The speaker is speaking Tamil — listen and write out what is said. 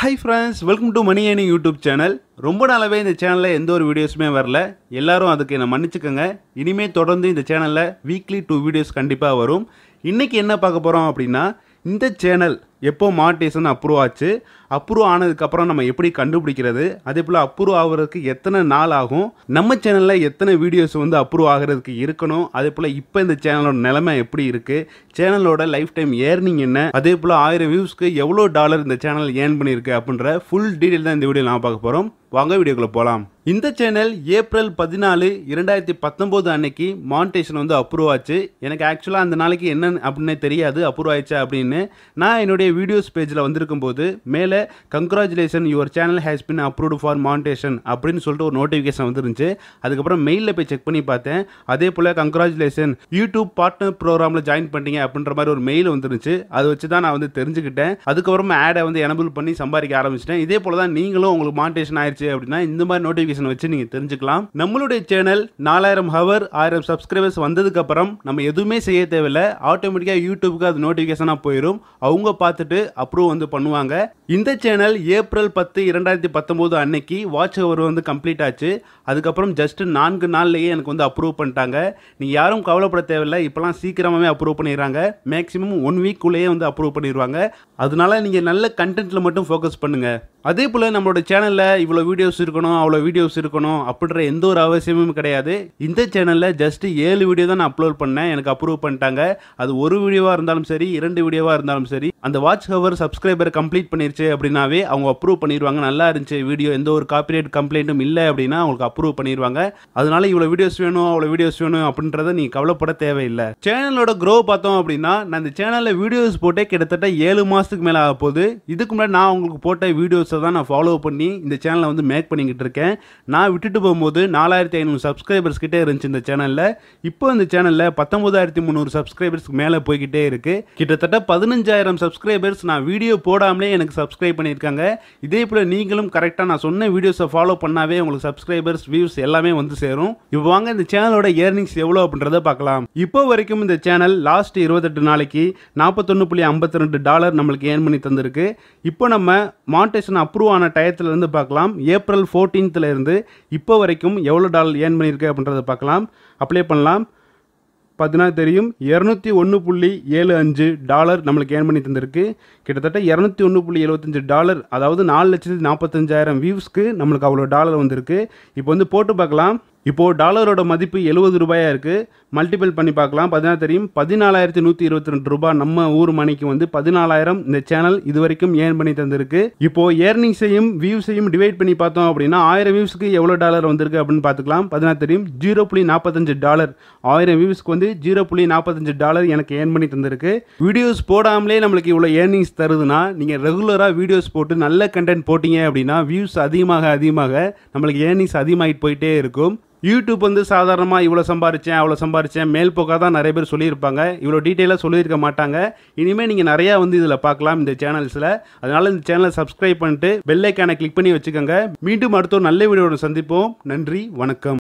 hi friends welcome to Mani ஏனி யூடியூப் சேனல் ரொம்ப நாளாவே இந்த சேனலில் எந்த ஒரு வீடியோஸுமே வரல எல்லாரும் அதுக்கு என்னை மன்னிச்சுக்கோங்க இனிமே தொடர்ந்து இந்த சேனலில் வீக்லி டூ வீடியோஸ் கண்டிப்பாக வரும் இன்றைக்கி என்ன பார்க்க போகிறோம் அப்படின்னா இந்த சேனல் எப்போ மானிட்டேஷன் அப்ரூவ் ஆச்சு அப்ரூவ் ஆனதுக்கப்புறம் நம்ம எப்படி கண்டுபிடிக்கிறது அதே போல் அப்ரூவ் ஆகிறதுக்கு எத்தனை நாள் ஆகும் நம்ம சேனலில் எத்தனை வீடியோஸ் வந்து அப்ரூவ் ஆகிறதுக்கு இருக்கணும் அதே போல் இப்போ இந்த சேனலோட நிலைமை எப்படி இருக்குது சேனலோட லைஃப் டைம் ஏர்னிங் என்ன அதே போல் ஆயிரம் வியூஸ்க்கு எவ்வளோ டாலர் இந்த சேனல் ஏர்ன் பண்ணியிருக்கு அப்படின்ற ஃபுல் டீட்டெயில் தான் இந்த வீடியோ நான் பார்க்க போகிறோம் வாங்க வீடியோக்குள்ள போகலாம் இந்த சேனல் ஏப்ரல் பதினாலு இரண்டாயிரத்தி பத்தொம்போது அன்னைக்கு மானிட்டேஷன் வந்து அப்ரூவ் ஆச்சு எனக்கு ஆக்சுவலாக அந்த நாளைக்கு என்ன அப்படின்னே தெரியாது அப்ரூவ் ஆயிடுச்சா அப்படின்னு நான் என்னுடைய வீடியோஸ் பேஜில் வந்திருக்கும் போது மேலே congratulation your channel has been approved for monetisation அப்படின்னு சொல்லிட்டு ஒரு நோட்டிஃபிகேஷன் வந்துருந்துச்சு அதுக்கப்புறம் மெயிலில் போய் செக் பண்ணி பார்த்தேன் அதே போல் கங்க்ராச்சுலேஷன் யூடியூப் பார்ட்னர் ப்ரோக்ராமில் ஜாயின் பண்ணிட்டீங்க அப்படின்ற மாதிரி ஒரு மெயில் வந்துருந்துச்சு அதை வச்சு தான் நான் வந்து தெரிஞ்சுக்கிட்டேன் அதுக்கப்புறம் ஆடை வந்து எனபிள் பண்ணி சம்பாதிக்க ஆரம்பிச்சிட்டேன் இதே போல் தான் நீங்களும் உங்களுக்கு மானிட்டேஷன் ஆயிடுச்சு அப்படின்னா இந்த மாதிரி நோட்டிஃபிகேஷன் வச்சு நீங்கள் தெரிஞ்சுக்கலாம் நம்மளுடைய சேனல் நாலாயிரம் ஹவர் ஆயிரம் சப்ஸ்கிரைபர்ஸ் வந்ததுக்கப்புறம் நம்ம எதுவுமே செய்ய தேவையில்லை ஆட்டோமேட்டிக்காக யூடியூபுக்கு அது நோட்டிஃபிகேஷனாக போயிடும் அவங்க பார்த்துட்டு அப்ரூவ் வந்து பண்ணுவாங்க இந்த சேனல் ஏப்ரல் பத்து இரண்டாயிரத்தி பத்தொம்போது அன்னைக்கு வாட்ச் ஹவர் வந்து கம்ப்ளீட் ஆச்சு அதுக்கப்புறம் ஜஸ்ட் நான்கு நாள்லேயே எனக்கு வந்து அப்ரூவ் பண்ணிட்டாங்க நீங்கள் யாரும் கவலைப்பட தேவையில்லை இப்போலாம் சீக்கிரமாகவே அப்ரூவ் பண்ணிடுறாங்க மேக்ஸிமம் ஒன் வீக்குள்ளேயே வந்து அப்ரூவ் பண்ணிடுவாங்க அதனால நீங்கள் நல்ல கண்டென்ட்டில் மட்டும் ஃபோக்கஸ் பண்ணுங்கள் அதே போல் நம்மளோட சேனலில் இவ்வளோ வீடியோஸ் இருக்கணும் அவ்வளோ வீடியோஸ் இருக்கணும் அப்படின்ற எந்த ஒரு அவசியமும் கிடையாது இந்த சேனலில் ஜஸ்ட் ஏழு வீடியோ தான் நான் அப்லோட் பண்ணேன் எனக்கு அப்ரூவ் பண்ணிட்டாங்க அது ஒரு வீடியோவாக இருந்தாலும் சரி இரண்டு வீடியோவாக இருந்தாலும் சரி அந்த வாட்ச் ஹவர் சப்ஸ்கிரைபர் கம்ப்ளீட் பண்ணிருச்சு அப்படின்னாவே அவங்க அப்ரூவ் பண்ணிடுவாங்க நல்லா இருந்துச்சு வீடியோ எந்த ஒரு காப்பிரைட் கம்ப்ளைண்ட்டும் இல்லை அப்படின்னா அவங்களுக்கு அப்ரூவ் பண்ணிடுவாங்க அதனால இவ்வளோ வீடியோஸ் வேணும் அவ்வளோ வீடியோஸ் வேணும் அப்படின்றத நீ கவலைப்பட தேவையில்லை சேனலோட க்ரோ பார்த்தோம் அப்படின்னா நான் இந்த சேனலில் வீடியோஸ் போட்டே கிட்டத்தட்ட ஏழு மாதத்துக்கு மேலே ஆக போகுது இதுக்கு முன்னாடி நான் உங்களுக்கு போட்ட வீடியோஸை தான் நான் ஃபாலோ பண்ணி இந்த சேனலை வந்து மேக் பண்ணிக்கிட்டு இருக்கேன் நான் விட்டுட்டு போகும்போது நாலாயிரத்தி ஐநூறு சப்ஸ்கிரைபர்ஸ் கிட்டே இருந்துச்சு இந்த சேனலில் இப்போ இந்த சேனலில் பத்தொன்பதாயிரத்தி முந்நூறு சப்ஸ்கிரைபர்ஸ்க்கு மேலே போய்கிட்டே இருக்கு கிட்டத்தட்ட பதினஞ்சாயிரம் சப்ஸ்கிரைபர்ஸ் நான் வீடியோ போடாமலே எனக்கு சப்ஸ்கிரைப் பண்ணியிருக்காங்க இதே போல் நீங்களும் கரெக்டாக நான் சொன்ன வீடியோஸை ஃபாலோ பண்ணாவே உங்களுக்கு சப்ஸ்கிரைபர்ஸ் வியூஸ் எல்லாமே வந்து சேரும் இப்போ வாங்க இந்த சேனலோட ஏர்னிங்ஸ் எவ்வளோ அப்படின்றத பார்க்கலாம் இப்போ வரைக்கும் இந்த சேனல் லாஸ்ட் இருபத்தெட்டு நாளைக்கு நாற்பத்தொன்று புள்ளி ஐம்பத்தி ரெண்டு டாலர் நம்மளுக்கு ஏர்ன் பண்ணி தந்திருக்கு இப்போ நம்ம மானிட்டேஷன் அப்ரூவ் ஆன டயத்துல இருந்து பார்க்கலாம் ஏப்ரல் 14th ல இருந்து இப்போ வரைக்கும் எவ்வளோ டாலர் ஏர்ன் பண்ணியிருக்கு அப்படின்றத பார்க்கலாம் அப்ளை பண்ணலாம் பார்த்தீங்கன்னா தெரியும் இரநூத்தி ஒன்று புள்ளி ஏழு அஞ்சு டாலர் நம்மளுக்கு ஏர்ன் பண்ணி தந்திருக்கு கிட்டத்தட்ட இரநூத்தி ஒன்று புள்ளி எழுபத்தஞ்சு டாலர் அதாவது நாலு லட்சத்தி நாற்பத்தஞ்சாயிரம் வியூஸ்க்கு நம்மளுக்கு அவ்வளோ டாலர் வந்திருக்கு இப்போ வந்து போட்டு பார்க்கலாம் இப்போது டாலரோட மதிப்பு எழுபது ரூபாயாக இருக்குது மல்டிபிள் பண்ணி பார்க்கலாம் பார்த்தீங்கன்னா தெரியும் பதினாலாயிரத்தி நூற்றி இருபத்தி ரெண்டு ரூபாய் நம்ம ஊர் மணிக்கு வந்து பதினாலாயிரம் இந்த சேனல் இது வரைக்கும் ஏர்ன் பண்ணி தந்திருக்கு இப்போது ஏர்னிங்ஸையும் வியூஸையும் டிவைட் பண்ணி பார்த்தோம் அப்படின்னா ஆயிரம் வியூஸ்க்கு எவ்வளோ டாலர் வந்திருக்கு அப்படின்னு பார்த்துக்கலாம் பார்த்தீங்கன்னா தெரியும் ஜீரோ புள்ளி நாற்பத்தஞ்சு டாலர் ஆயிரம் வியூஸ்க்கு வந்து ஜீரோ புள்ளி நாற்பத்தஞ்சு டாலர் எனக்கு ஏர்ன் பண்ணி தந்திருக்கு வீடியோஸ் போடாமலே நம்மளுக்கு இவ்வளோ ஏர்னிங்ஸ் தருதுன்னா நீங்கள் ரெகுலராக வீடியோஸ் போட்டு நல்ல கண்டென்ட் போட்டீங்க அப்படின்னா வியூஸ் அதிகமாக அதிகமாக நம்மளுக்கு ஏர்னிங்ஸ் அதிகமாகிட்டு போயிட்டே இருக்கும் யூடியூப் வந்து சாதாரணமாக இவ்வளோ சம்பாரிச்சேன் அவ்வளோ சம்பாரிச்சேன் மேல் போக்காக தான் நிறைய பேர் சொல்லியிருப்பாங்க இவ்வளோ டீட்டெயிலாக சொல்லியிருக்க மாட்டாங்க இனிமேல் நீங்கள் நிறையா வந்து இதில் பார்க்கலாம் இந்த சேனல்ஸில் அதனால் இந்த சேனலை சப்ஸ்கிரைப் பண்ணிட்டு பெல் ஐக்கானை கிளிக் பண்ணி வச்சுக்கோங்க மீண்டும் அடுத்த ஒரு நல்ல வீடியோட சந்திப்போம் நன்றி வணக்கம்